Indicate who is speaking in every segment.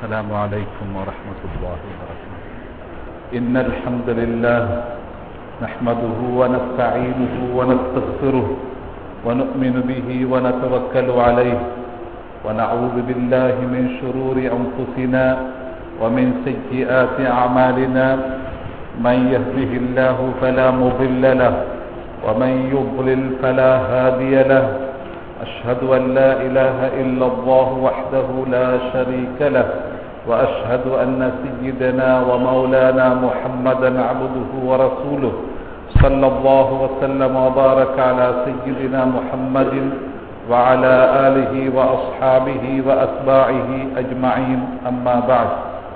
Speaker 1: السلام عليكم ورحمة الله وبركاته إن الحمد لله نحمده ونستعينه ونستغفره ونؤمن به ونتوكل عليه ونعوذ بالله من شرور أنفسنا ومن سيئات أعمالنا من يهده الله فلا مضل له ومن يضلل فلا هادي له أشهد أن لا إله إلا الله وحده لا شريك له وأشهد أن سيدنا ومولانا محمدا عبده ورسوله صلى الله وسلم وبارك على سيدنا محمد وعلى آله وأصحابه وأتباعه أجمعين أما بعد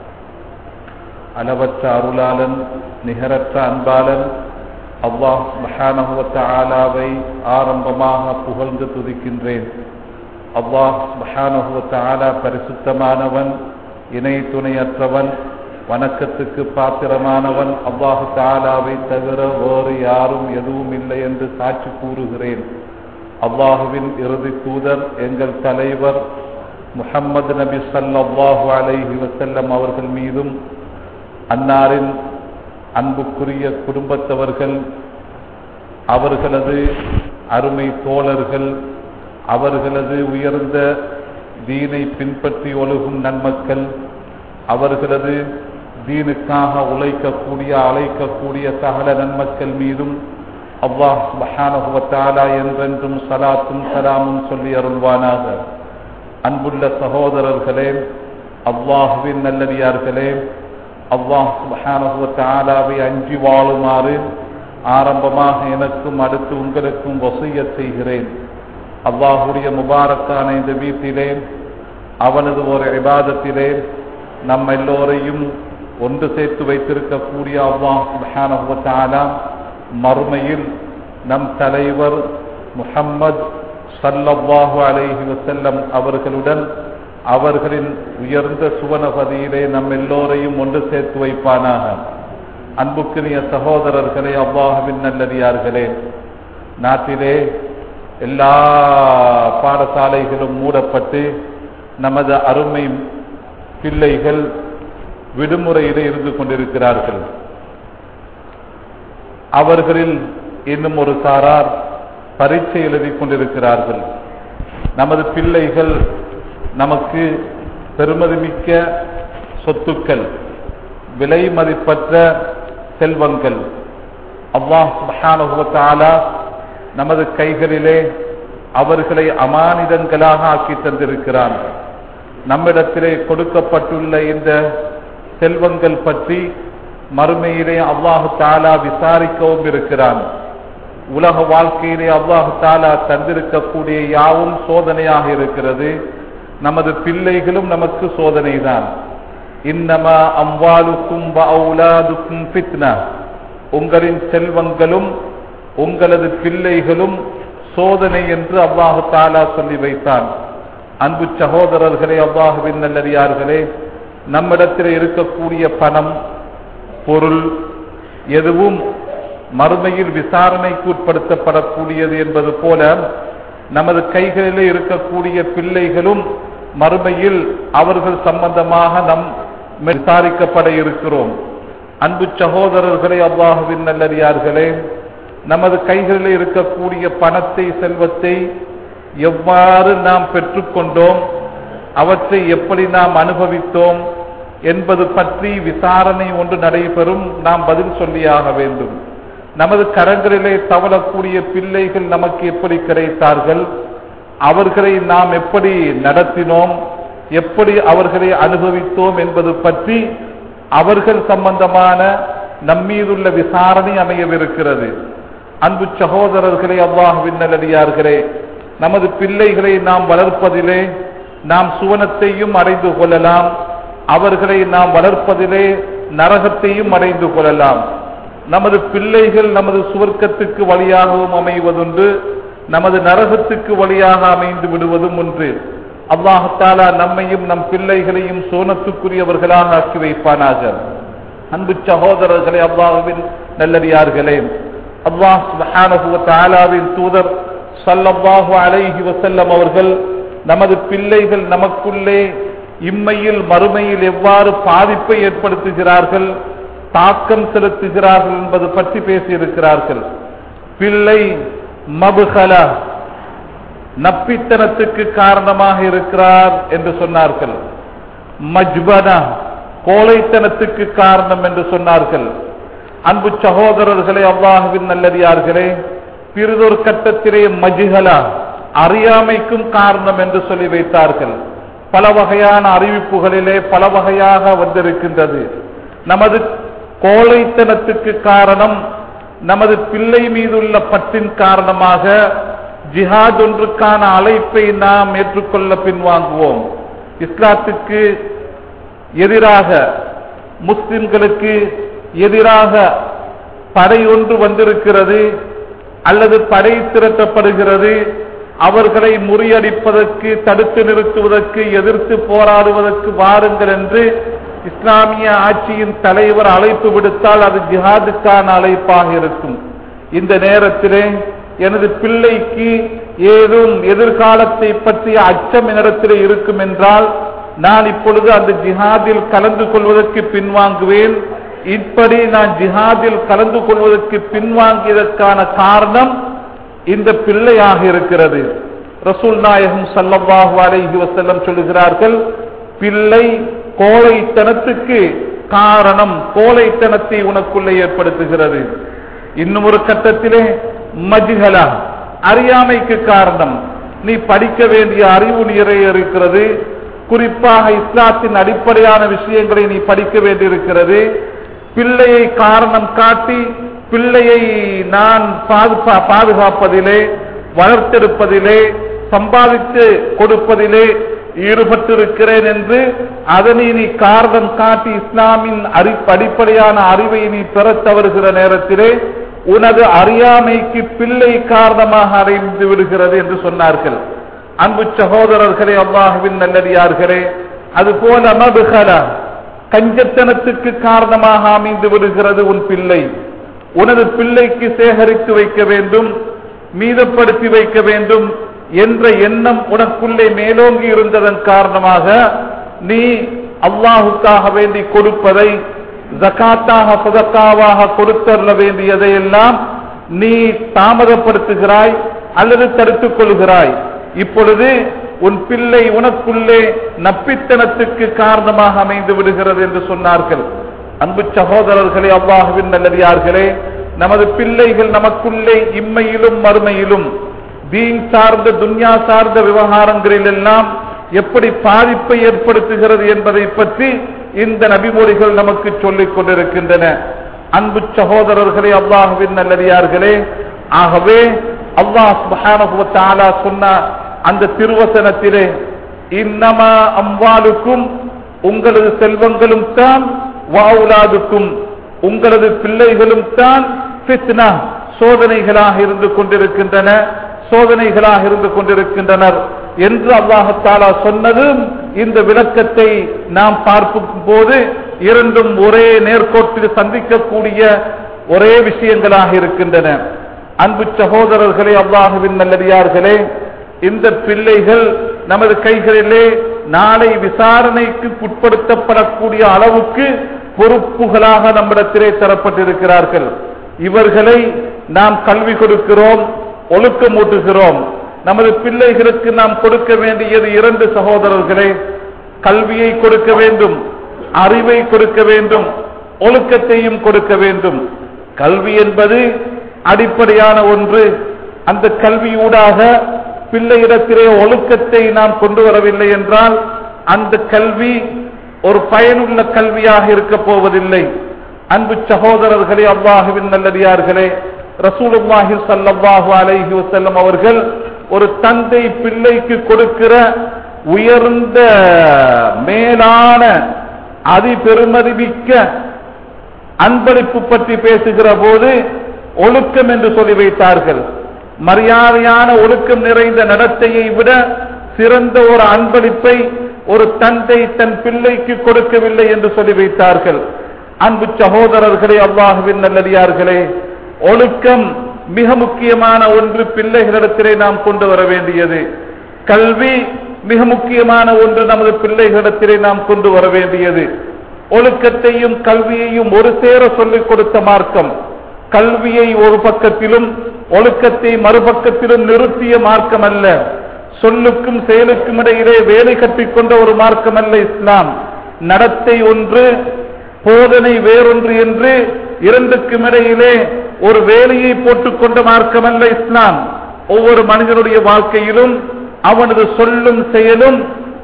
Speaker 1: அளவற்ற அருளாளன் நிகரற்ற அன்பாளன் அல்லாஹ் மஹானகுவத்தாலாவை ஆரம்பமாக புகழ்ந்து துதிக்கின்றேன் அல்லாஹ் மஹானகுவத்தாலா பரிசுத்தமானவன் இணை துணையற்றவன் வணக்கத்துக்கு பாத்திரமானவன் அல்லாஹு தாலாவை தவிர வேறு யாரும் எதுவும் இல்லை என்று சாட்சி கூறுகிறேன் அல்லாஹுவின் இறுதி தூதர் எங்கள் தலைவர் முஹம்மது நபி சல்லாஹு அலைஹி வசல்லம் அவர்கள் மீதும் அன்னாரின் அன்புக்குரிய குடும்பத்தவர்கள் அவர்களது அருமை தோழர்கள் அவர்களது உயர்ந்த தீனை பின்பற்றி ஒழுகும் நன்மக்கள் அவர்களது தீனுக்காக உழைக்கக்கூடிய அழைக்கக்கூடிய சகல நன்மக்கள் மீதும் அல்லாஹ் மஹானகுவத்தாலா என்றென்றும் சலாத்தும் சலாமும் சொல்லி அருள்வானாக அன்புள்ள சகோதரர்களே அல்லாஹுவின் நல்லடியார்களே அல்லாஹ் சுபஹானகுவத்தாலாவை அஞ்சி வாழுமாறு ஆரம்பமாக எனக்கும் அடுத்து உங்களுக்கும் வசைய செய்கிறேன் அல்லாஹுடைய முபாரக்கான இந்த வீட்டிலே அவனது ஒரு விவாதத்திலே நம் எல்லோரையும் ஒன்று சேர்த்து வைத்திருக்கக்கூடிய அல்லாஹ் சுபஹானகுவத்தாலா மறுமையில் நம் தலைவர் முஹம்மது சல்லல்லாஹு அலைஹி வசல்லம் அவர்களுடன் அவர்களின் உயர்ந்த சுவனபதியிலே நம் எல்லோரையும் ஒன்று சேர்த்து வைப்பானாக அன்புக்குரிய சகோதரர்களே அவ்வாஹுவின் நல்லடியார்களே நாட்டிலே எல்லா பாடசாலைகளும் மூடப்பட்டு நமது அருமை பிள்ளைகள் விடுமுறையிலே இருந்து கொண்டிருக்கிறார்கள் அவர்களில் இன்னும் ஒரு சாரார் பரீட்சை எழுதி கொண்டிருக்கிறார்கள் நமது பிள்ளைகள் நமக்கு பெருமதிமிக்க சொத்துக்கள் விலை மதிப்பற்ற செல்வங்கள் அல்லாஹ் சுபஹானுவத்தாலா நமது கைகளிலே அவர்களை அமானிதங்களாக ஆக்கி தந்திருக்கிறான் நம்மிடத்திலே கொடுக்கப்பட்டுள்ள இந்த செல்வங்கள் பற்றி மறுமையிலே அல்லாஹு தாலா விசாரிக்கவும் இருக்கிறான் உலக வாழ்க்கையிலே அல்லாஹு தாலா தந்திருக்கக்கூடிய யாவும் சோதனையாக இருக்கிறது நமது பிள்ளைகளும் நமக்கு சோதனைதான் இன்னமா அம்வாலுக்கும் அவுலாதுக்கும் பித்னா உங்களின் செல்வங்களும் உங்களது பிள்ளைகளும் சோதனை என்று அல்லாஹு தாலா சொல்லி வைத்தான் அன்பு சகோதரர்களே அல்லாஹுவின் நல்லடியார்களே நம்மிடத்தில் இருக்கக்கூடிய பணம் பொருள் எதுவும் மறுமையில் விசாரணைக்கு உட்படுத்தப்படக்கூடியது என்பது போல நமது கைகளிலே இருக்கக்கூடிய பிள்ளைகளும் மறுமையில் அவர்கள் சம்பந்தமாக நம் விசாரிக்கப்பட இருக்கிறோம் அன்பு சகோதரர்களே அல்லாஹுவின் நல்லடியார்களே நமது கைகளில் இருக்கக்கூடிய பணத்தை செல்வத்தை எவ்வாறு நாம் பெற்றுக்கொண்டோம் அவற்றை எப்படி நாம் அனுபவித்தோம் என்பது பற்றி விசாரணை ஒன்று நடைபெறும் நாம் பதில் சொல்லியாக வேண்டும் நமது கரங்களிலே தவழக்கூடிய பிள்ளைகள் நமக்கு எப்படி கிடைத்தார்கள் அவர்களை நாம் எப்படி நடத்தினோம் எப்படி அவர்களை அனுபவித்தோம் என்பது பற்றி அவர்கள் சம்பந்தமான நம்மீதுள்ள விசாரணை அமையவிருக்கிறது அன்பு சகோதரர்களே அவ்வாஹுவின் நல்லடியார்களே நமது பிள்ளைகளை நாம் வளர்ப்பதிலே நாம் சுவனத்தையும் அடைந்து கொள்ளலாம் அவர்களை நாம் வளர்ப்பதிலே நரகத்தையும் அடைந்து கொள்ளலாம் நமது பிள்ளைகள் நமது சுவர்க்கத்துக்கு வழியாகவும் அமைவதுண்டு நமது நரகத்துக்கு வழியாக அமைந்து விடுவதும் ஒன்று அல்லாஹாலா நம்மையும் நம் பிள்ளைகளையும் சோனத்துக்குரியவர்களாக ஆக்கி வைப்பானாக அன்பு சகோதரர்களே அல்லாஹுவின் நல்லடியார்களே அல்லாஹ் சுப்ஹானஹு வ தஆலாவின் தூதர் ஸல்லல்லாஹு அலைஹி வஸல்லம் அவர்கள் நமது பிள்ளைகள் நமக்குள்ளே இம்மையில் மறுமையில் எவ்வாறு பாதிப்பை ஏற்படுத்துகிறார்கள் தாக்கம் செலுத்துகிறார்கள் என்பது பற்றி பேசியிருக்கிறார்கள் பிள்ளை மபுகல நப்பித்தனத்துக்கு காரணமாக இருக்கிறார் என்று சொன்னார்கள் மஜ்பனா கோழைத்தனத்துக்கு காரணம் என்று சொன்னார்கள் அன்பு சகோதரர்களே அல்லாஹுவின் நல்லடியார்களே பிறிதொரு கட்டத்திலே மஜுகலா அறியாமைக்கும் காரணம் என்று சொல்லி வைத்தார்கள் பல வகையான அறிவிப்புகளிலே பல வகையாக வந்திருக்கின்றது நமது கோழைத்தனத்துக்கு காரணம் நமது பிள்ளை மீதுள்ள பற்றின் காரணமாக ஜிஹாத் ஒன்றுக்கான அழைப்பை நாம் ஏற்றுக்கொள்ள பின்வாங்குவோம் இஸ்லாத்துக்கு எதிராக முஸ்லிம்களுக்கு எதிராக படை ஒன்று வந்திருக்கிறது அல்லது படை திரட்டப்படுகிறது அவர்களை முறியடிப்பதற்கு தடுத்து நிறுத்துவதற்கு எதிர்த்து போராடுவதற்கு வாருங்கள் என்று இஸ்லாமிய ஆட்சியின் தலைவர் அழைப்பு விடுத்தால் அது ஜிஹாதுக்கான அழைப்பாக இருக்கும் இந்த நேரத்திலே எனது பிள்ளைக்கு ஏதும் எதிர்காலத்தை பற்றிய அச்சம் என்னிடத்தில் இருக்கும் என்றால் நான் இப்பொழுது அந்த ஜிஹாதில் கலந்து கொள்வதற்கு பின்வாங்குவேன் இப்படி நான் ஜிஹாதில் கலந்து கொள்வதற்கு பின்வாங்கியதற்கான காரணம் இந்த பிள்ளையாக இருக்கிறது ரசூல் நாயகம் சல்லல்லாஹு அலைஹி வஸல்லம் சொல்லுகிறார்கள் பிள்ளை கோழைத்தனத்துக்கு காரணம் கோழைத்தனத்தை உனக்குள்ளே ஏற்படுத்துகிறது இன்னும் ஒரு கட்டத்திலே மஜ்ஹலா அறியாமைக்கு காரணம் நீ படிக்க வேண்டிய அறிவு நிறைய இருக்கிறது குறிப்பாக இஸ்லாத்தின் அடிப்படையான விஷயங்களை நீ படிக்க வேண்டியிருக்கிறது பிள்ளையை காரணம் காட்டி பிள்ளையை நான் பாதுகா- பாதுகாப்பதிலே வளர்த்தெடுப்பதிலே சம்பாதித்து கொடுப்பதிலே ஈடுபட்டிருக்கிறேன் என்று அதனை நீ காரணம் காட்டி இஸ்லாமின் அறி அடிப்படையான அறிவை நீ பெறத் தவறுகிற நேரத்திலே உனது அறியாமைக்கு பிள்ளை காரணமாக அடைந்து விடுகிறது என்று சொன்னார்கள் அன்பு சகோதரர்களே அல்லாஹுவின் நல்லடியார்களே அதுபோல மபுகலா கஞ்சத்தனத்துக்கு காரணமாக அமைந்து விடுகிறது உன் பிள்ளை உனது பிள்ளைக்கு சேகரித்து வைக்க வேண்டும் மீதப்படுத்தி வைக்க வேண்டும் என்ற எண்ணம் உனக்குள்ளே மேலோங்கி இருந்ததன் காரணமாக நீ அல்லாஹுக்காக வேண்டி கொடுப்பதை ஜகாத்தாக சதக்காவாக கொடுத்தருள வேண்டியதையெல்லாம் நீ தாமதப்படுத்துகிறாய் அல்லது தடுத்துக் கொள்கிறாய் இப்பொழுது உன் பிள்ளை உனக்குள்ளே நப்பித்தனத்துக்கு காரணமாக அமைந்து விடுகிறது என்று சொன்னார்கள் அன்பு சகோதரர்களே அல்லாஹுவின் நல்லடியார்களே நமது பிள்ளைகள் நமக்குள்ளே இம்மையிலும் மறுமையிலும் தீன் சார்ந்த துன்யா சார்ந்த விவகாரங்களில் எல்லாம் எப்படி பாதிப்பை ஏற்படுத்துகிறது என்பதை பற்றி இந்த நபிமொழிகள் நமக்கு சொல்லிக் கொண்டிருக்கின்றன அன்பு சகோதரர்களே அல்லாஹுவின் நல்லடியார்களே ஆகவே அல்லாஹ் சுப்ஹானஹு வ தஆலா சொன்ன அந்த திருவசனத்திலே இன்னமா அம்வாலுக்கும் உங்களது செல்வங்களும் தான் வாவுலாதுக்கும் உங்களது பிள்ளைகளும் தான் ஃபித்னா சோதனைகளாக இருந்து கொண்டிருக்கின்றன சோதனைகளாக இருந்து கொண்டிருக்கின்றனர் என்று அல்லாஹத்தாலா சொன்னதும் இந்த விளக்கத்தை நாம் பார்க்கும் போது இரண்டும் ஒரே நேர்கோட்டில் சந்திக்கக்கூடிய ஒரே விஷயங்களாக இருக்கின்றன அன்பு சகோதரர்களே அல்லாஹுவின் நல்லடியார்களே இந்த பிள்ளைகள் நமது கைகளிலே நாளை விசாரணைக்கு உட்படுத்தப்படக்கூடிய அளவுக்கு பொறுப்புகளாக நம்மிடத்திலே தரப்பட்டிருக்கிறார்கள் இவர்களை நாம் கல்வி கொடுக்கிறோம் ஒழுக்கமூட்டுகிறோம் நமது பிள்ளைகளுக்கு நாம் கொடுக்க வேண்டியது இரண்டு சகோதரர்களே கல்வியை கொடுக்க வேண்டும் அறிவை கொடுக்க வேண்டும் ஒழுக்கத்தையும் கொடுக்க வேண்டும் கல்வி என்பது அடிப்படையான ஒன்று அந்த கல்வியூடாக பிள்ளையிடத்திலே ஒழுக்கத்தை நாம் கொண்டு வரவில்லை என்றால் அந்த கல்வி ஒரு பயனுள்ள கல்வியாக இருக்க போவதில்லை அன்பு சகோதரர்களே அல்லாஹுவின் நல்லடியார்களே ரசூலுல்லாஹி ஸல்லல்லாஹு அலைஹி வஸல்லம் அவர்கள் ஒரு தந்தை பிள்ளைக்கு கொடுக்கிற உயர்ந்த மேலான அதிபெருமதிமிக்க அன்பளிப்பு பற்றி பேசுகிற போது ஒழுக்கம் என்று சொல்லி வைத்தார்கள் மரியாதையான ஒழுக்கம் நிறைந்த நடத்தையை விட சிறந்த ஒரு அன்பளிப்பை ஒரு தந்தை தன் பிள்ளைக்கு கொடுக்கவில்லை என்று சொல்லி வைத்தார்கள் அன்பு சகோதரர்களே அல்லாஹுவின் நல்லடியார்களே ஒழுக்கம் மிக முக்கியமான ஒன்று பிள்ளைகளிடத்திலே நாம் கொண்டு வர வேண்டியது கல்வி மிக முக்கியமான ஒன்று நமது பிள்ளைகளிடத்திலே நாம் கொண்டு வர வேண்டியது ஒழுக்கத்தையும் கல்வியையும் ஒரு சேர சொல்லிக் கொடுத்த மார்க்கம் கல்வியை ஒரு பக்கத்திலும் ஒழுக்கத்தை மறுபக்கத்திலும் நிறுத்திய மார்க்கம் அல்ல சொல்லுக்கும் செயலுக்கும் இடையிலே வேலை கட்டிக்கொண்ட ஒரு மார்க்கம் அல்ல இஸ்லாம் நடத்தை ஒன்று போதனை வேறொன்று என்று இரண்டுக்கும் இடையிலே ஒரு வேலையை போட்டுக்கொண்ட மார்க்கம் அல்ல இஸ்லாம் ஒவ்வொரு மனிதனுடைய வாழ்க்கையிலும் அவனது சொல்லும் செயலும்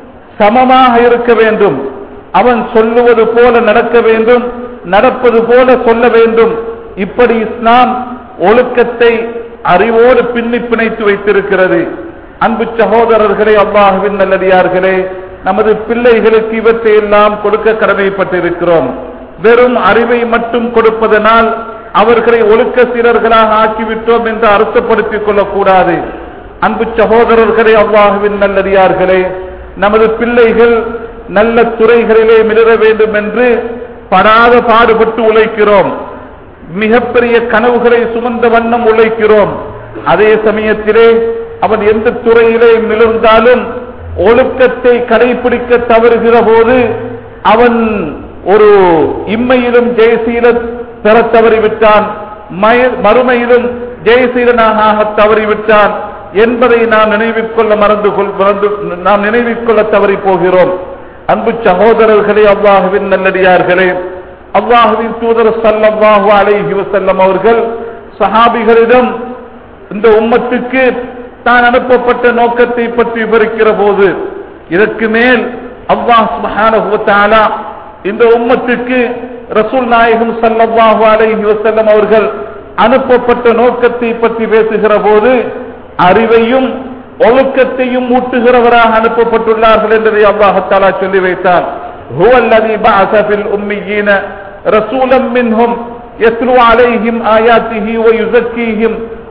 Speaker 1: சமமாக இருக்க வேண்டும் அவன் சொல்லுவது போல நடக்க வேண்டும் நடப்பது போல சொல்ல வேண்டும் இப்படி இஸ்லாம் ஒழுக்கத்தை அறிவோடு பின்னி பிணைத்து வைத்திருக்கிறது அன்பு சகோதரர்களே அல்லாஹுவின் நல்லடியார்களே நமது பிள்ளைகளுக்கு இவற்றை எல்லாம் கொடுக்க கடமைப்பட்டிருக்கிறோம் வெறும் அறிவை மட்டும் கொடுப்பதனால் அவர்களை ஒழுக்க சீரர்களாக ஆக்கிவிட்டோம் என்று அர்த்தப்படுத்திக் கொள்ளக்கூடாது அன்பு சகோதரர்களே அல்லாஹுவின் நல்லடியார்களே நமது பிள்ளைகள் நல்ல துறைகளிலே மிளர வேண்டும் என்று படாத பாடுபட்டு உழைக்கிறோம் மிகப்பெரிய கனவுகளை சுமந்த வண்ணம் உழைக்கிறோம் அதே சமயத்திலே அவன் எந்த துறையிலே மிளர்ந்தாலும் ஒழுக்கத்தை கடைபிடிக்க தவறுகிற போது அவன் ஒரு இம்மையிலும் ஜெயசீல பெற தவறிவிட்டான் மய- மறுமையிலும் ஜெயசீலனாக ஆக தவறிவிட்டான் என்பதை நாம் நினைவிற் கொள்ள மறந்து கொள் மறந்து நாம் நினைவிற் கொள்ள தவறி போகிறோம் அன்பு சகோதரர்களே அல்லாஹுவின் நல்லடியார்களே அல்லாஹுவின் தூதர் ஸல்லல்லாஹு அலைஹி வஸல்லம் அவர்கள் சஹாபிகளிடம் இந்த உம்மத்துக்கு தான் அனுப்பப்பட்ட நோக்கத்தை பற்றி விவரிக்கிற போது இதற்கு மேல் அல்லாஹ் சுப்ஹானஹு வ தஆலா இந்த உம்மத்துக்கு ரசூல் நாயகம் ஸல்லல்லாஹு அலைஹி வஸல்லம் அவர்கள் அனுப்பப்பட்ட நோக்கத்தை பற்றி பேசுகிற போது அறிவையும் ஒழுக்கத்தையும் ஊட்டுகிறவராக அனுப்பப்பட்டுள்ளார்கள் என்பதை அல்லாஹ் தஆலா சொல்லி வைத்தார் هو الذي بعث في الأميين رسولا منهم يتلو عليهم آياته ويزكيهم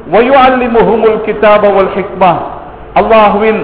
Speaker 1: ويعلمهم الكتاب والحكمة அல்லாஹுவின்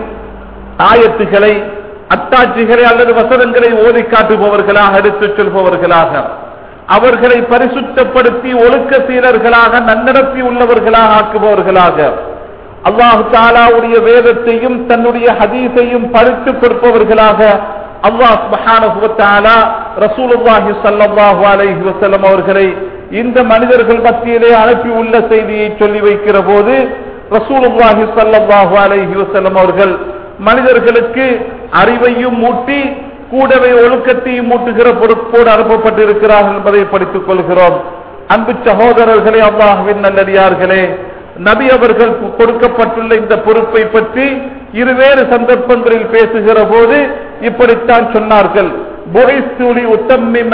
Speaker 1: ஆயத்துகளை அத்தாட்சிகளை அல்லது வசனங்களை ஓதி காட்டுபவர்களாக எடுத்துச் சொல்பவர்களாக அவர்களை பரிசுத்தப்படுத்தி ஒழுக்க சீலர்களாக நன்னடத்தி உள்ளவர்களாக ஆக்குபவர்களாக அல்லாஹு தாலாவுடைய வேதத்தையும் தன்னுடைய ஹதீஸையும் படித்துக் கொடுப்பவர்களாக அல்லாஹ் சுப்ஹானஹு வ தஆலா ரசூலுல்லாஹி ஸல்லல்லாஹு அலைஹி வஸல்லம் அவர்களை இந்த மனிதர்கள் மத்தியிலே அனுப்பி உள்ள செய்தியை சொல்லி வைக்கிற போது ரசூலுல்லாஹி ஸல்லல்லாஹு அலைஹி வஸல்லம் அவர்கள் மனிதர்களுக்கு அறிவையும் மூட்டி கூடவே ஒழுக்கத்தையும் மூட்டுகிற பொறுப்போடு அனுப்பப்பட்டிருக்கிறார்கள் என்பதை படித்துக் கொள்கிறோம் அன்பு சகோதரர்களே அல்லாஹுவின் நல்லடியார்களே நபி அவர்கள் கொடுக்கப்பட்டுள்ள இந்த பொறுப்பை பற்றி இருவேறு சந்தர்ப்பங்களில் பேசுகிற போது இப்படித்தான் சொன்னார்கள் புகைத்தூளி உத்தம்மிம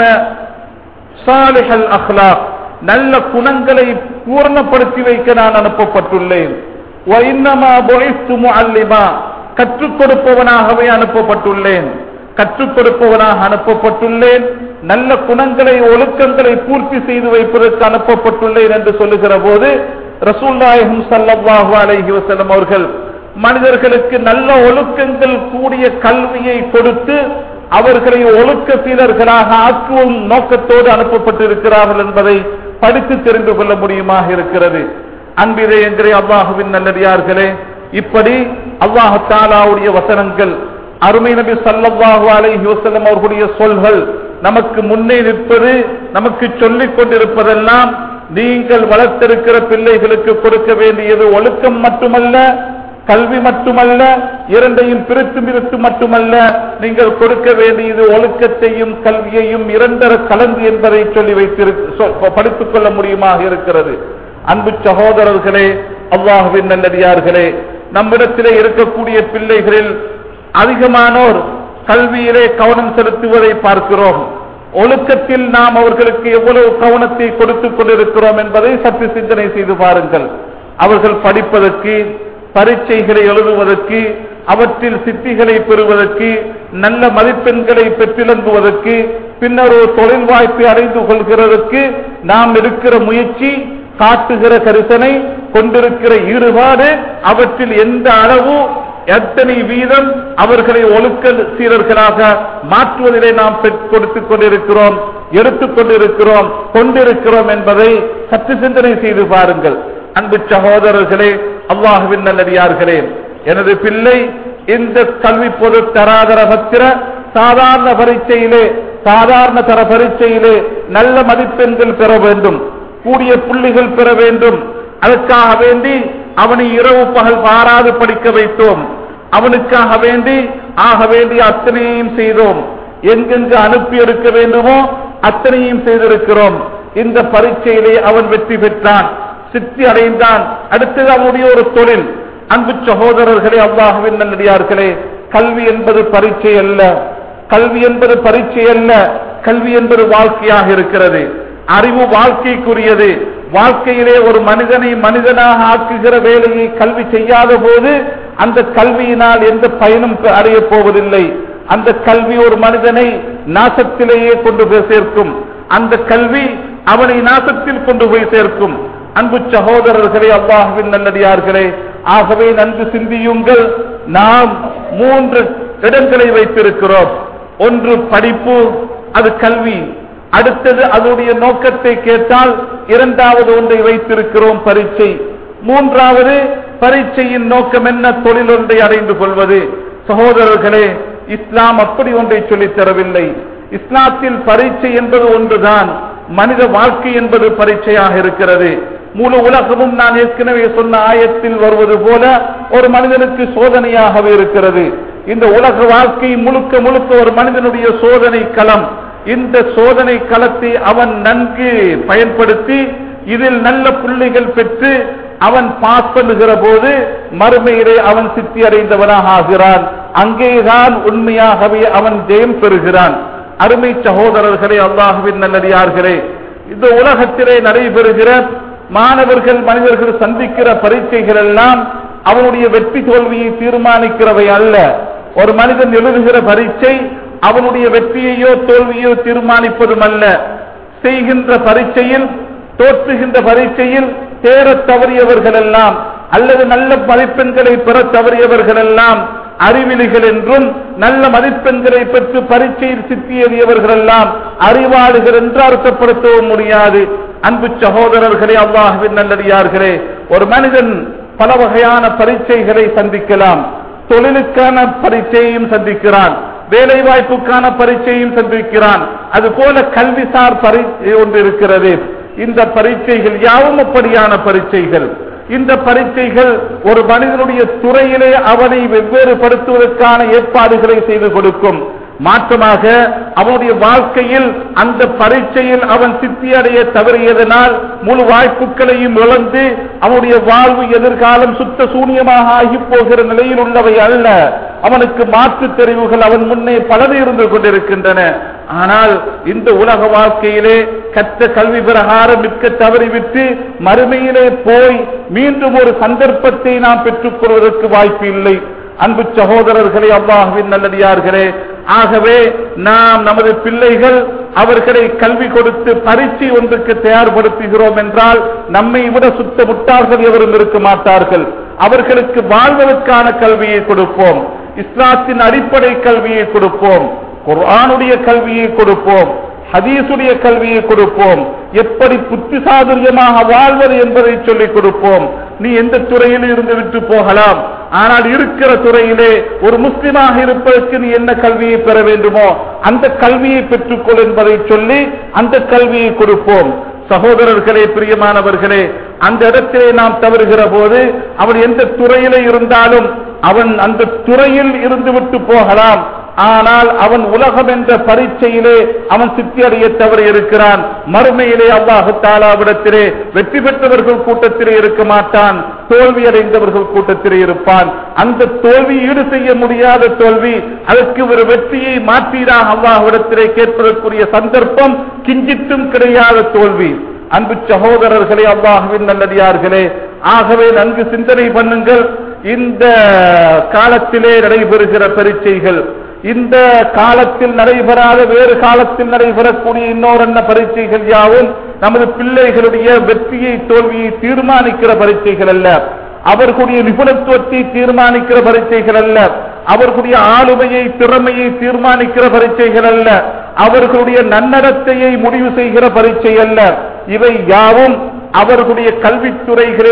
Speaker 1: சாலிஹல் அஹ்லாக் நல்ல குணங்களை பூர்ணப்படுத்தி வைக்க நான் அனுப்பப்பட்டுள்ளேன் وَإِنَّمَا بُعِثْتُ مُعَلِّمًا கற்றுக் கொடுப்பவனாகவே அனுப்பப்பட்டுள்ளேன் கற்றுக் கொடுப்பவனாக அனுப்பப்பட்டுள்ளேன் நல்ல குணங்களை ஒழுக்கங்களை பூர்த்தி செய்து வைப்பதற்கு அனுப்பப்பட்டுள்ளேன் என்று சொல்லுகிற போது ரசூல் நாயகம் ஸல்லல்லாஹு அலைஹி வஸல்லம் அவர்கள் மனிதர்களுக்கு நல்ல ஒழுக்கங்கள் கூடிய கல்வியை கொடுத்து அவர்களை ஒழுக்க சீலர்களாக ஆக்குவும் நோக்கத்தோடு அனுப்பப்பட்டிருக்கிறார்கள் என்பதை படித்து தெரிந்து கொள்ள முடியுமாக இருக்கிறது அன்பிதே என்கிற அல்லாஹுவின் நல்லடியார்களே இப்படி அல்லாஹு தாலாவுடைய வசனங்கள் அருமை நபி ஸல்லல்லாஹு அலைஹி வஸல்லம் அவர்களுடைய சொல்கள் நமக்கு முன்னே நிற்பது நமக்கு சொல்லிக் கொண்டிருப்பதெல்லாம் நீங்கள் வளர்த்திருக்கிற பிள்ளைகளுக்கு கொடுக்க வேண்டியது ஒழுக்கம் மட்டுமல்ல கல்வி மட்டுமல்ல இரண்டையும் பிரித்து பிரித்து மட்டுமல்ல நீங்கள் கொடுக்க வேண்டியது ஒழுக்கத்தையும் கல்வியையும் இரண்டர கலந்து என்பதை சொல்லி வைத்திருக்க படித்துக் கொள்ள முடியுமாக இருக்கிறது அன்பு சகோதரர்களே அல்லாஹுவின் நல்லடியார்களே நம்மிடத்திலே இருக்கக்கூடிய பிள்ளைகளில் அதிகமானோர் கல்வியிலே கவனம் செலுத்துவதை பார்க்கிறோம் ஒழுக்கத்தில் நாம் அவர்களுக்கு எவ்வளவு கவனத்தை கொடுத்துக் கொண்டிருக்கிறோம் என்பதை சற்று சிந்தனை செய்து பாருங்கள் அவர்கள் படிப்பதற்கு பரீட்சைகளை எழுதுவதற்கு அவற்றில் சித்திகளை பெறுவதற்கு நல்ல மதிப்பெண்களை பெற்றிலங்குவதற்கு பின்னர் ஒரு தொழில் வாய்ப்பை அடைந்து கொள்கிறதற்கு நாம் எடுக்கிற முயற்சி காட்டுகிற கரிசனை கொண்டிருக்கிற ஈடுபாடு அவற்றில் எந்த அளவு எத்தனை வீதம் அவர்களை ஒழுக்க சீரர்களாக மாற்றுவதிலே நாம் பெற்- கொடுத்துக் கொண்டிருக்கிறோம் எடுத்துக் கொண்டிருக்கிறோம் கொண்டிருக்கிறோம் என்பதை சற்று சிந்தனை செய்து பாருங்கள் அன்பு சகோதரர்களே அல்லாஹுவின் நல்லடியார்களே எனது பிள்ளை இந்த கல்வி பொது தராதர பத்திர சாதாரண பரீட்சையிலே சாதாரண தர பரீட்சையிலே நல்ல மதிப்பெண்கள் பெற வேண்டும் கூடிய புள்ளிகள் பெற வேண்டும் அதற்காக வேண்டி அவனை இரவு பகல் பாராது படிக்க வைத்தோம் அவனுக்காக வேண்டி ஆக வேண்டிய அத்தனையும் செய்தோம் எங்கெங்கு அனுப்பி எடுக்க வேண்டுமோ அத்தனையும் செய்திருக்கிறோம் இந்த பரீட்சையிலே அவன் வெற்றி பெற்றான் சித்தி அடைந்தான் அடுத்தது அவனுடைய ஒரு தொழில் அன்பு சகோதரர்களே அல்லாஹுவின் நல்லடியார்களே கல்வி என்பது பரீட்சை அல்ல கல்வி என்பது பரீட்சை அல்ல கல்வி என்பது வாழ்க்கையாக இருக்கிறது அறிவு வாழ்க்கைக்குரியது வாழ்க்கையிலே ஒரு மனிதனை மனிதனாக ஆக்குகிற வேலையை கல்வி செய்யாத போது அந்த கல்வியினால் எந்த பயனும் அடைய போவதில்லை அந்த கல்வி ஒரு மனிதனை நாசத்திலேயே கொண்டு போய் சேர்க்கும் அந்த கல்வி அவனை நாசத்தில் கொண்டு போய் சேர்க்கும் அன்பு சகோதரர்களே அல்லாஹுவின் நல்லடியார்களே ஆகவே நன்கு சிந்தியுங்கள் நாம் மூன்று இடங்களை வைத்திருக்கிறோம் ஒன்று படிப்பு அது கல்வி அடுத்தது அதனுடைய நோக்கத்தை கேட்டால் இரண்டாவது ஒன்றை வைத்திருக்கிறோம் பரீட்சை மூன்றாவது பரீட்சையின் நோக்கம் என்ன தொழில் ஒன்றை அடைந்து கொள்வது சகோதரர்களே இஸ்லாம் அப்படி ஒன்றை சொல்லித் தரவில்லை இஸ்லாத்தில் பரீட்சை என்பது ஒன்றுதான் மனித வாழ்க்கை என்பது பரீட்சையாக இருக்கிறது முழு உலகமும் நான் ஏற்கனவே சொன்ன ஆயத்தில் வருவது போல ஒரு மனிதனுக்கு சோதனையாகவே இருக்கிறது இந்த உலக வாழ்க்கை முழுக்க முழுக்க ஒரு மனிதனுடைய சோதனை களம் இந்த சோதனை களத்தை அவன் நன்கு பயன்படுத்தி இதில் நல்ல புள்ளிகள் பெற்று அவன் பாஸ் பண்ணுகிற போது மறுமையிலே அவன் சித்தி அடைந்தவனாக ஆகிறான் அங்கேதான் உண்மையாகவே அவன் ஜெயம் பெறுகிறான் அருமை சகோதரர்களே அல்லாஹுவின் நல்லடியார்களே இந்த உலகத்திலே நடைபெறுகிற மாணவர்கள் மனிதர்கள் சந்திக்கிற பரீட்சைகள் எல்லாம் அவனுடைய வெற்றி தோல்வியை தீர்மானிக்கிறவை அல்ல ஒரு மனிதன் எழுதுகிற பரீட்சை அவனுடைய வெற்றியையோ தோல்வியோ தீர்மானிப்பதும் அல்ல செய்கின்ற பரீட்சையில் தோற்றுகின்ற பரீட்சையில் தேரத் தவறியவர்கள் எல்லாம் அல்லது நல்ல மதிப்பெண்களை பெற தவறியவர்கள் எல்லாம் அறிவிலிகள் என்றும் நல்ல மதிப்பெண்களை பெற்று பரீட்சையில் சித்தியறியவர்கள் எல்லாம் அறிவாளிகள் என்று அர்த்தப்படுத்தவும் முடியாது அன்பு சகோதரர்களே அல்லாஹுவின் நல்லடியார்களே ஒரு மனிதன் பல வகையான பரீட்சைகளை சந்திக்கலாம் தொழிலுக்கான பரீட்சையையும் சந்திக்கிறான் வேலை வாய்ப்புக்கான பரீட்சையும் சந்திக்கிறான் அதுபோல கல்விசார் பரீட்சை ஒன்று இருக்கிறது இந்த பரீட்சைகள் யாவும் அப்படியான பரீட்சைகள் இந்த பரீட்சைகள் ஒரு மனிதனுடைய துறையிலே அவனை வெவ்வேறுபடுத்துவதற்கான ஏற்பாடுகளை செய்து கொடுக்கும் மாற்றமாக அவனுடைய வாழ்க்கையில் அந்த பரீட்சையில் அவன் சித்தி அடைய தவறியதனால் முழு வாய்ப்புகளையும் இழந்து அவனுடைய வாழ்வு எதிர்காலம் சுத்த சூனியமாக ஆகி போகிற நிலையில் உள்ளவை அல்ல அவனுக்கு மாற்று தெரிவுகள் அவன் முன்னே பலது இருந்து கொண்டிருக்கின்றன ஆனால் இந்த உலக வாழ்க்கையிலே கற்ற கல்வி பிரகாரம் மிக்க தவறிவிட்டு மறுமையிலே போய் மீண்டும் ஒரு சந்தர்ப்பத்தை நாம் பெற்றுக் கொள்வதற்கு வாய்ப்பு இல்லை அன்பு சகோதரர்களே அல்லாஹுவின் நல்லடியார்களே ஆகவே நாம் நமது பிள்ளைகள் அவர்களை கல்வி கொடுத்து பரீட்சை ஒன்றுக்கு தயார்படுத்துகிறோம் என்றால் நம்மை விட சுத்த முட்டார்கள் எவரும் இருக்க மாட்டார்கள் அவர்களுக்கு வாழ்வதற்கான கல்வியை கொடுப்போம் இஸ்லாத்தின் அடிப்படை கல்வியை கொடுப்போம் குர்ஆனுடைய கல்வியை கொடுப்போம் ஹதீசுடைய கல்வியை கொடுப்போம் எப்படி புத்தி சாதுரியமாக வாழ்வது என்பதை சொல்லிக் கொடுப்போம் நீ எந்த துறையில் இருந்து விட்டு போகலாம் ஆனால் இருக்கிற துறையிலே ஒரு முஸ்லிமாக இருப்பதற்கு நீ என்ன கல்வியை பெற வேண்டுமோ அந்த கல்வியை பெற்றுக்கொள் என்பதை சொல்லி அந்த கல்வியை கொடுப்போம் சகோதரர்களே பிரியமானவர்களே அந்த இடத்திலே நாம் தவறுகிற போது அவன் எந்த துறையிலே இருந்தாலும் அவன் அந்த துறையில் இருந்து விட்டு போகலாம் ஆனால் அவன் உலகம் என்ற பரீட்சையிலே அவன் சித்தி அடைய தவறி இருக்கிறான் மறுமையிலே அல்லாஹு தாலாவிடத்திலே வெற்றி பெற்றவர்கள் கூட்டத்திலே இருக்க மாட்டான் தோல்வி அடைந்தவர்கள் கூட்டத்திலே இருப்பான் அந்த தோல்வி ஈடு செய்ய முடியாத தோல்வி அதற்கு ஒரு வெற்றியை மாற்றீராக அல்லாஹ்விடத்திலே கேட்பதற்குரிய சந்தர்ப்பம் கிஞ்சித்தும் கிடையாத தோல்வி அன்பு சகோதரர்களே அல்லாஹுவின் நல்லடியார்களே ஆகவே நன்கு சிந்தனை பண்ணுங்கள் இந்த காலத்திலே நடைபெறுகிற பரீட்சைகள் இந்த காலத்தில் நடைபெறாத வேறு காலத்தில் நடைபெறக்கூடிய இன்னொரு பரீட்சைகள் யாவும் நமது பிள்ளைகளுடைய வெற்றியை தோல்வியை தீர்மானிக்கிற பரீட்சைகள் அல்ல அவர்களுடைய நிபுணத்துவத்தை தீர்மானிக்கிற பரீட்சைகள் அல்ல அவர்களுடைய ஆளுமையை திறமையை தீர்மானிக்கிற பரீட்சைகள் அல்ல அவர்களுடைய நன்னடத்தையை முடிவு செய்கிற பரீட்சை அல்ல இவை யாவும் அவர்களுடைய கல்வித்துறைகளில்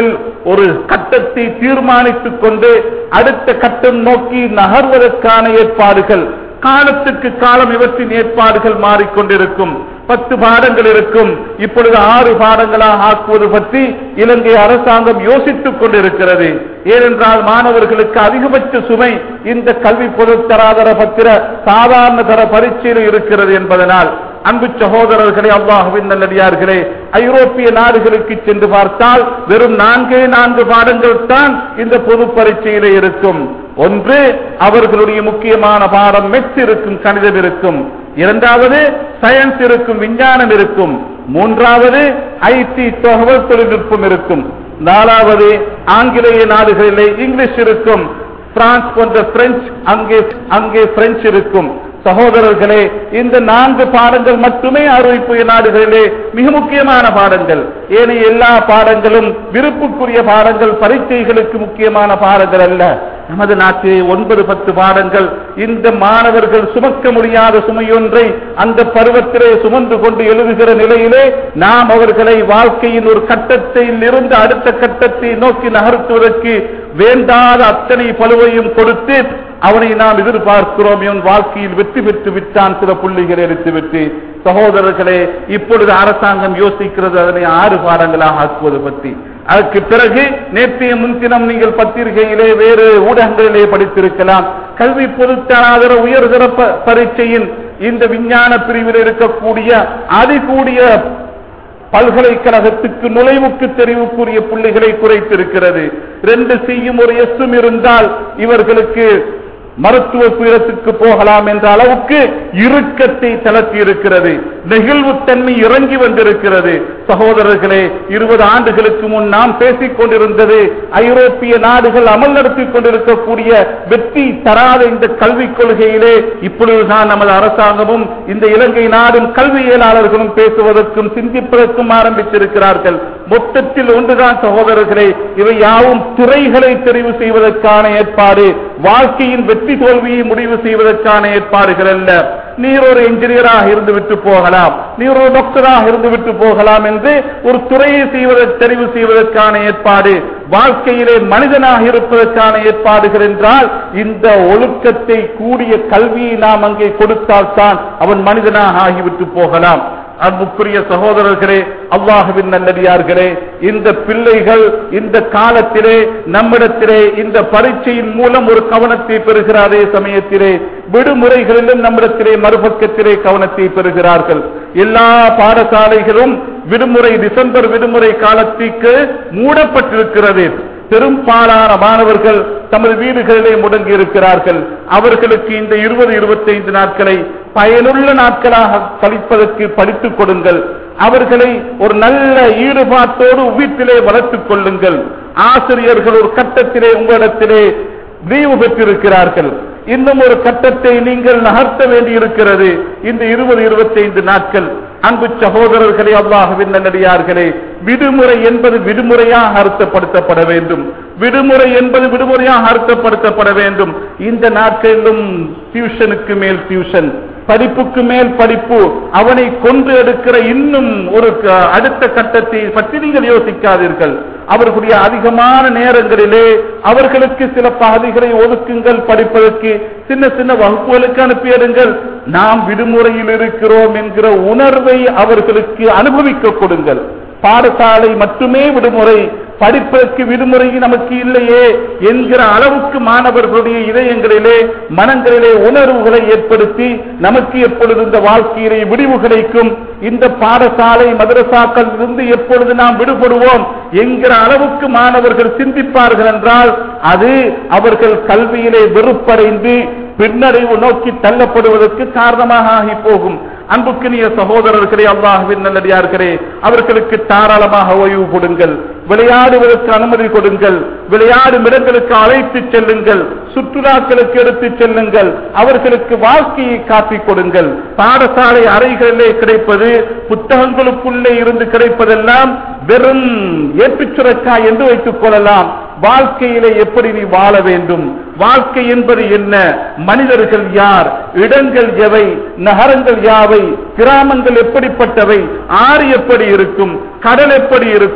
Speaker 1: ஒரு கட்டத்தை தீர்மானித்துக் கொண்டு அடுத்த கட்டம் நோக்கி நகர்வதற்கான ஏற்பாடுகள் காலத்துக்கு காலம் இவற்றின் ஏற்பாடுகள் மாறிக்கொண்டிருக்கும் பத்து பாடங்கள் இருக்கும் இப்பொழுது ஆறு பாடங்களாக ஆக்குவது பற்றி இலங்கை அரசாங்கம் யோசித்துக் கொண்டிருக்கிறது ஏனென்றால் மாணவர்களுக்கு அதிகபட்ச சுமை இந்த கல்வி பொதுத்தராதர பத்திர சாதாரண தர பரீட்சையில் இருக்கிறது என்பதனால் அன்பு சகோதரர்களே அல்லாஹுவின் நல்லடியார்களே ஐரோப்பிய நாடுகளுக்கு சென்று பார்த்தால் வெறும் நான்கே நான்கு பாடங்கள் தான் இந்த பொது பரீட்சையிலே இருக்கும் ஒன்று அவர்களுடைய முக்கியமான பாடம் மெட்ஸ் இருக்கும் கணிதம் இருக்கும் இரண்டாவது சயின்ஸ் இருக்கும் விஞ்ஞானம் இருக்கும் மூன்றாவது ஐடி தகவல் தொழில்நுட்பம் இருக்கும் நாலாவது ஆங்கிலேய நாடுகளிலே இங்கிலீஷ் இருக்கும் பிரான்ஸ் போன்ற பிரெஞ்சு அங்கே அங்கே பிரெஞ்சு இருக்கும் சகோதரர்களே இந்த நான்கு பாடங்கள் மட்டுமே அறிவிப்பு நாடுகளிலே மிக முக்கியமான பாடங்கள் ஏனைய எல்லா பாடங்களும் விருப்புக்குரிய பாடங்கள் பரீட்சைகளுக்கு முக்கியமான பாடங்கள் அல்ல நமது நாட்டிலே ஒன்பது பத்து பாடங்கள் இந்த மாணவர்கள் சுமக்க முடியாத சுமையொன்றை அந்த பருவத்திலே சுமந்து கொண்டு எழுதுகிற நிலையிலே நாம் அவர்களை வாழ்க்கையின் ஒரு கட்டத்தில் இருந்து அடுத்த கட்டத்தை நோக்கி நகர்த்துவதற்கு வேண்டாத அத்தனை பழுவையும் கொடுத்து அவனை நாம் எதிர்பார்க்கிறோம் இவன் வாழ்க்கையில் வெற்றி பெற்று விட்டான் சில புள்ளிகளை எடுத்துவிட்டு சகோதரர்களே இப்பொழுது அரசாங்கம் யோசிக்கிறது அதனை ஆறு பாடங்களாக ஆக்குவது பற்றி அதற்கு பிறகு நேற்றைய முன்தினம் நீங்கள் பத்திரிகையிலே வேறு ஊடகங்களிலே படித்திருக்கலாம் கல்வி பொதுத்தராதர உயர்தர ப- பரீட்சையின் இந்த விஞ்ஞான பிரிவில் இருக்கக்கூடிய அதிகூடிய பல்கலைக்கழகத்துக்கு நுழைவுக்கு தெரிவுக்குரிய புள்ளிகளை குறைத்திருக்கிறது ரெண்டு செய்யும் ஒரு எஸ்ஸும் இருந்தால் இவர்களுக்கு மருத்துவ பீடத்துக்கு போகலாம் என்ற அளவுக்கு இறுக்கத்தை தளர்த்தி இருக்கிறது நெகிழ்வுத்தன்மை இறங்கி வந்திருக்கிறது சகோதரர்களே இருபது ஆண்டுகளுக்கு முன் நாம் பேசிக் கொண்டிருந்தது ஐரோப்பிய நாடுகள் அமல் நடத்திக் கொண்டிருக்கக்கூடிய வெற்றி தராத இந்த கல்விக் கொள்கையிலே இப்பொழுதுதான் நமது அரசாங்கமும் இந்த இலங்கை நாடும் கல்வியலாளர்களும் பேசுவதற்கும் சிந்திப்பதற்கும் ஆரம்பித்திருக்கிறார்கள் மொத்தத்தில் ஒன்றுதான் சகோதரர்களே இவை யாவும் துறைகளை தெரிவு செய்வதற்கான ஏற்பாடு வாழ்க்கையின் வெற்றி தோல்வியை முடிவு செய்வதற்கான ஏற்பாடுகள் அல்ல நீர் ஒரு என்ஜினியராக இருந்து விட்டு போகலாம் நீர் ஒரு டாக்டராக இருந்து விட்டு போகலாம் என்று ஒரு துறையை செய்வதற்கு தெரிவு செய்வதற்கான ஏற்பாடு வாழ்க்கையிலே மனிதனாக இருப்பதற்கான ஏற்பாடுகள் என்றால் இந்த ஒழுக்கத்தை கூடிய கல்வியை நாம் அங்கே கொடுத்தால்தான் அவன் மனிதனாக ஆகிவிட்டு போகலாம் அன்புக்குரிய சகோதரர்களே அல்லாஹுவின் நல்லடியார்களே இந்த பிள்ளைகள் இந்த காலத்திலே நம்மிடத்திலே இந்த பரீட்சையின் மூலம் ஒரு கவனத்தை பெறுகிற அதே சமயத்திலே விடுமுறைகளிலும் நம்மிடத்திலே மறுபக்கத்திலே கவனத்தை பெறுகிறார்கள் எல்லா பாடசாலைகளும் விடுமுறை டிசம்பர் விடுமுறை காலத்திற்கு மூடப்பட்டிருக்கிறது பெரும்பாலான மாணவர்கள் தமது வீடுகளிலே முடங்கி இருக்கிறார்கள் அவர்களுக்கு இந்த இருபது இருபத்தைந்து நாட்களை பயனுள்ள நாட்களாக கழிப்பதற்கு படித்துக் கொடுங்கள் அவர்களை ஒரு நல்ல ஈடுபாட்டோடு வீட்டிலே வளர்த்துக் கொள்ளுங்கள் ஆசிரியர்கள் ஒரு கட்டத்திலே உங்களிடத்திலே லீவு பெற்றிருக்கிறார்கள் இன்னும் ஒரு கட்டத்தை நீங்கள் நகர்த்த வேண்டியிருக்கிறது இந்த இருபது இருபத்தைந்து நாட்கள் அன்பு சகோதரர்களே அல்லாஹுவின் நல்லடியார்களே விடுமுறை என்பது விடுமுறையாக அர்த்தப்படுத்தப்பட வேண்டும் விடுமுறை என்பது விடுமுறையாக அர்த்தப்படுத்தப்பட வேண்டும் இந்த நாட்களிலும் டியூஷனுக்கு மேல் டியூஷன் படிப்புக்கு மேல் படிப்பு அவனை கொன்று எடுக்கிற இன்னும் ஒரு க- அடுத்த கட்டத்தை பற்றி நீங்கள் யோசிக்காதீர்கள் அவர்களுடைய அதிகமான நேரங்களிலே அவர்களுக்கு சில பகுதிகளை ஒதுக்குங்கள் படிப்பதற்கு சின்ன சின்ன வகுப்புகளுக்கு அனுப்பிடுங்கள் நாம் விடுமுறையில் இருக்கிறோம் என்கிற உணர்வை அவர்களுக்கு அனுபவிக்க கொடுங்கள் பாடசாலை மட்டுமே விடுமுறை படிப்பதற்கு விடுமுறை நமக்கு இல்லையே என்கிற அளவுக்கு மாணவர்களுடைய இதயங்களிலே மனங்களிலே உணர்வுகளை ஏற்படுத்தி நமக்கு எப்பொழுது இந்த வாழ்க்கையிலே விடிவு கிடைக்கும் இந்த பாடசாலை மதரசாக்கள் இருந்து எப்பொழுது நாம் விடுபடுவோம் என்கிற அளவுக்கு மாணவர்கள் சிந்திப்பார்கள் என்றால் அது அவர்கள் கல்வியிலே வெறுப்படைந்து பின்னடைவு நோக்கி தள்ளப்படுவதற்கு காரணமாக ஆகி போகும் அன்புக்கினிய சகோதரர்களே அல்லாஹுவின் நல்லடியார்களே அவர்களுக்கு தாராளமாக ஓய்வு கொடுங்கள் விளையாடுவதற்கு அனுமதி கொடுங்கள் விளையாடும் இடங்களுக்கு அழைத்து செல்லுங்கள் சுற்றுலாக்களுக்கு எடுத்து செல்லுங்கள் அவர்களுக்கு வாழ்க்கையை காட்டிக் கொடுங்கள் பாடசாலை அறைகளிலே கிடைப்பது புத்தகங்களுக்குள்ளே இருந்து கிடைப்பதெல்லாம் வெறும் ஏற்றுச் சுரக்காய் என்று வைத்துக் கொள்ளலாம் வாழ்க்கையிலே எப்படி நீ வாழ வேண்டும் வாழ்க்கை என்பது என்ன மனிதர்கள் யார் இடங்கள் எவை நகரங்கள் யாவை கிராமங்கள் எப்படிப்பட்டவை ஆறு எப்படி இருக்கும் கடல் எப்படி இருக்கும்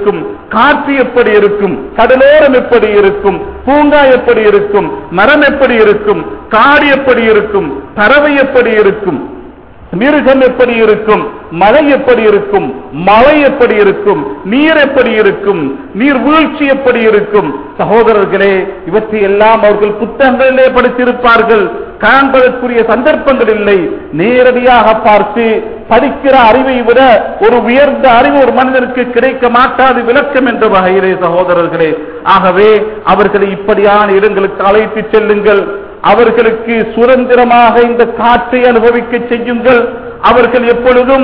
Speaker 1: காற்று எப்படி இருக்கும் கடலோரம் எப்படி இருக்கும் பூங்கா எப்படி இருக்கும் மரம் எப்படி இருக்கும் காடு எப்படி இருக்கும் பறவை எப்படி இருக்கும் மிருகம் எப்படி இருக்கும் மலை எப்படி இருக்கும் மழை எப்படி இருக்கும் நீர் எப்படி இருக்கும் நீர் வீழ்ச்சி எப்படி இருக்கும் சகோதரர்களே இவற்றை எல்லாம் அவர்கள் புத்தகங்களிலே படித்திருப்பார்கள் காண்பதற்குரிய சந்தர்ப்பங்கள் இல்லை நேரடியாக பார்த்து படிக்கிற அறிவை விட ஒரு உயர்ந்த அறிவு ஒரு மனிதனுக்கு கிடைக்க மாட்டாது விளக்கம் என்ற வகையிலே சகோதரர்களே ஆகவே அவர்களை இப்படியான இடங்களுக்கு அழைத்து செல்லுங்கள் அவர்களுக்கு சுதந்திரமாக இந்த காற்றை அனுபவிக்க செய்யுங்கள் அவர்கள் எப்பொழுதும்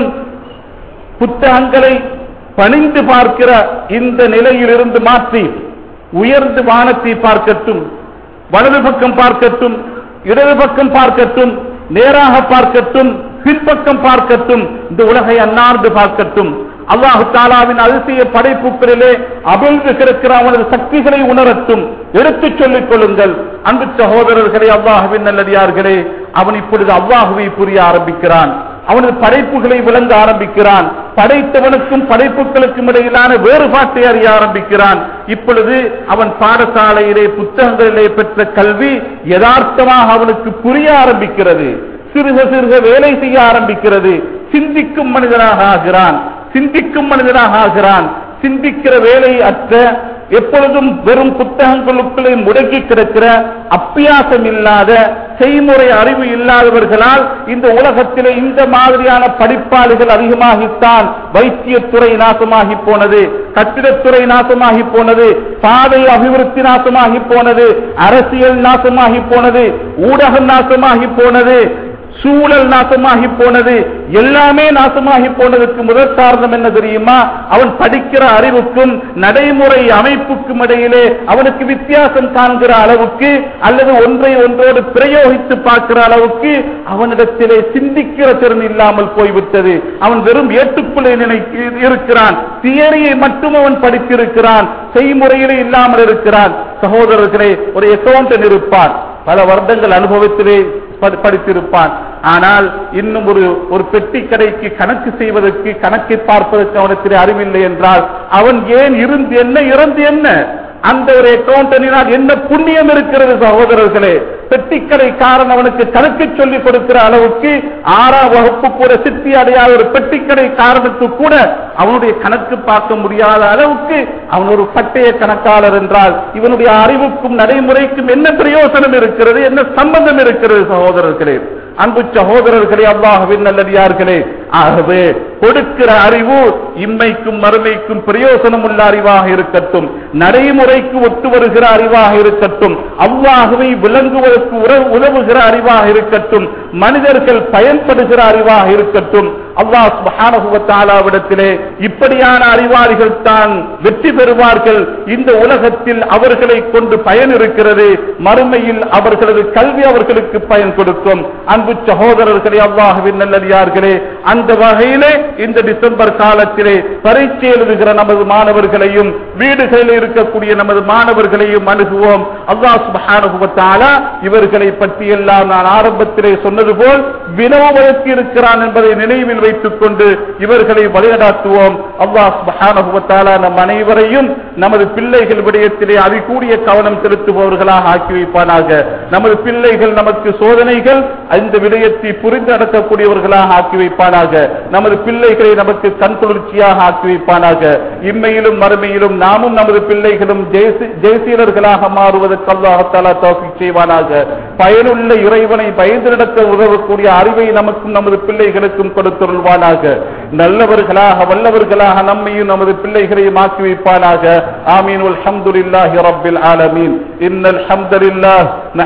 Speaker 1: புத்தகங்களை பணிந்து பார்க்கிற இந்த நிலையிலிருந்து மாற்றி உயர்ந்து வானத்தை பார்க்கட்டும் வலது பக்கம் பார்க்கட்டும் இடது பக்கம் பார்க்கட்டும் நேராக பார்க்கட்டும் பின்பக்கம் பார்க்கட்டும் இந்த உலகை அன்னார்ந்து பார்க்கட்டும் அல்லாஹு தாலாவின் அதிசய படைப்புகளிலே அமிழ்ந்து கிடக்கிற அவனது சக்திகளை உணரட்டும் எடுத்துச் சொல்லிக் கொள்ளுங்கள் அன்பு சகோதரர்களே அல்லாஹுவின் நல்லடியார்களே அவன் இப்பொழுது அல்லாஹுவை புரிய ஆரம்பிக்கிறான் அவனது படைப்புகளை விளங்க ஆரம்பிக்கிறான் படைத்தவனுக்கும் படைப்புகளுக்கும் இடையிலான வேறுபாட்டை அறிய ஆரம்பிக்கிறான் இப்பொழுது அவன் பாடசாலையிலே புத்தகங்களிலே பெற்ற கல்வி யதார்த்தமாக அவனுக்கு புரிய ஆரம்பிக்கிறது சிறுக சிறுக வேலை செய்ய ஆரம்பிக்கிறது சிந்திக்கும் மனிதனாக ஆகிறான் சிந்திக்கும் மனிதனாக ஆகிறான் சிந்திக்கிற வேலை அற்ற எப்பொழுதும் வெறும் புத்தகங்களுக்குள்ளே முடங்கி கிடக்கிற அப்பியாசம் இல்லாத செய்முறை அறிவு இல்லாதவர்களால் இந்த உலகத்திலே இந்த மாதிரியான படிப்பாளிகள் அதிகமாகித்தான் வைத்தியத்துறை நாசமாகி போனது கட்டிடத்துறை நாசமாகி போனது பாதை அபிவிருத்தி நாசமாகி போனது அரசியல் நாசமாகி போனது ஊடகம் நாசமாகி போனது சூழல் நாசமாகி போனது எல்லாமே நாசமாகி போனதுக்கு முதல் காரணம் என்ன தெரியுமா அவன் படிக்கிற அறிவுக்கும் நடைமுறை அமைப்புக்கும் இடையிலே அவனுக்கு வித்தியாசம் காண்கிற அளவுக்கு அல்லது ஒன்றை ஒன்றோடு பிரயோகித்து பார்க்கிற அளவுக்கு அவனிடத்திலே சிந்திக்கிற திறன் இல்லாமல் போய்விட்டது அவன் வெறும் ஏட்டுக்குள்ளே நினைக்க இருக்கிறான் தியரியை மட்டும் அவன் படித்திருக்கிறான் செய்முறையிலே இல்லாமல் இருக்கிறான் சகோதரர்களே ஒரு அக்கௌண்டன்ட் இருப்பான் பல வருடங்கள் அனுபவத்திலே படி- படித்திருப்பான் ஆனால் இன்னும் ஒரு ஒரு பெட்டி கடைக்கு கணக்கு செய்வதற்கு கணக்கை பார்ப்பதற்கு அவனுக்கு அறிவில்லை என்றால் அவன் ஏன் இருந்து என்ன இறந்து என்ன அந்த ஒரு அக்கௌண்டனினால் என்ன புண்ணியம் இருக்கிறது சகோதரர்களே பெட்டிக்கடைக்காரன் அவனுக்கு கணக்கு சொல்லிக் கொடுக்கிற அளவுக்கு ஆறாம் வகுப்பு கூட சித்தி அடையாத ஒரு பெட்டிக்கடை காரனுக்கு கூட அவனுடைய கணக்கு பார்க்க முடியாத அளவுக்கு அவன் ஒரு பட்டய கணக்காளர் என்றால் இவனுடைய அறிவுக்கும் நடைமுறைக்கும் என்ன பிரயோசனம் இருக்கிறது என்ன சம்பந்தம் இருக்கிறது சகோதரர்களே அன்பு சகோதரர்களே அல்லாஹ்வின் நல்லடியார்களே ஆகவே கொடுக்கிற அறிவு இம்மைக்கும் மறுமைக்கும் பிரயோசனம் உள்ள அறிவாக இருக்கட்டும் நடைமுறைக்கு ஒத்து வருகிற அறிவாக இருக்கட்டும் அல்லாஹுவை விளங்குவதற்கு உற- உதவுகிற அறிவாக இருக்கட்டும் மனிதர்கள் பயன்படுகிற அறிவாக இருக்கட்டும் அல்லாஹ் சுப்ஹானஹு வ தஆலாவிடத்திலே இப்படியான அறிவாளிகள் தான் வெற்றி பெறுவார்கள் இந்த உலகத்தில் அவர்களை கொண்டு பயன் இருக்கிறது மறுமையில் அவர்களது கல்வி அவர்களுக்கு பயன் கொடுக்கும் அன்பு சகோதரர்களே அல்லாஹுவின் நல்லடியார்களே அந்த வகையிலே இந்த டிசம்பர் காலத்திலே பரீட்சை எழுதுகிற நமது மாணவர்களையும் வீடுகளில் இருக்கக்கூடிய நமது மாணவர்களையும் அணுகுவோம் அல்லாஹ் சுப்ஹானஹு வ தஆலா இவர்களை பற்றி எல்லாம் நான் ஆரம்பத்திலே சொன்னது போல் வினவுவதற்கு இருக்கிறான் என்பதை நினைவில் வைத்துக் கொண்டு இவர்களை வழிநடாத்துவோம் அல்லாஹ் சுப்ஹானஹு வ தஆலா நம் அனைவரையும் நமது பிள்ளைகள் விடயத்திலே அதிகூடிய கவனம் செலுத்துபவர்களாக ஆக்கி வைப்பானாக நமது பிள்ளைகள் நமக்கு சோதனைகள் இந்த விடயத்தை புரிந்து நடக்கக்கூடியவர்களாக ஆக்கி வைப்பானாக நமது பிள்ளைகளை நமக்கு கண் குளிர்ச்சியாக ஆக்கி வைப்பானாக இம்மையிலும் மறுமையிலும் நாமும் நமது பிள்ளைகளும் ஜெயசி- ஜெயசீலர்களாக மாறுவதற்கு அல்லாஹாலா தௌஃபீக் செய்வானாக பயனுள்ள இறைவனை பயந்து நடக்க உதவக்கூடிய அறிவை நமக்கும் நமது பிள்ளைகளுக்கும் கொடுத்தருள்வானாக நல்லவர்களாக வல்லவர்களாக நம்மையும் நமது பிள்ளைகளையும் ஆக்கி வைப்பானாக ஆமீன் அல்ஹம்துலில்லாஹி ரப்பில் ஆலமீன் இன்னல் ஹம்துலில்லாஹ்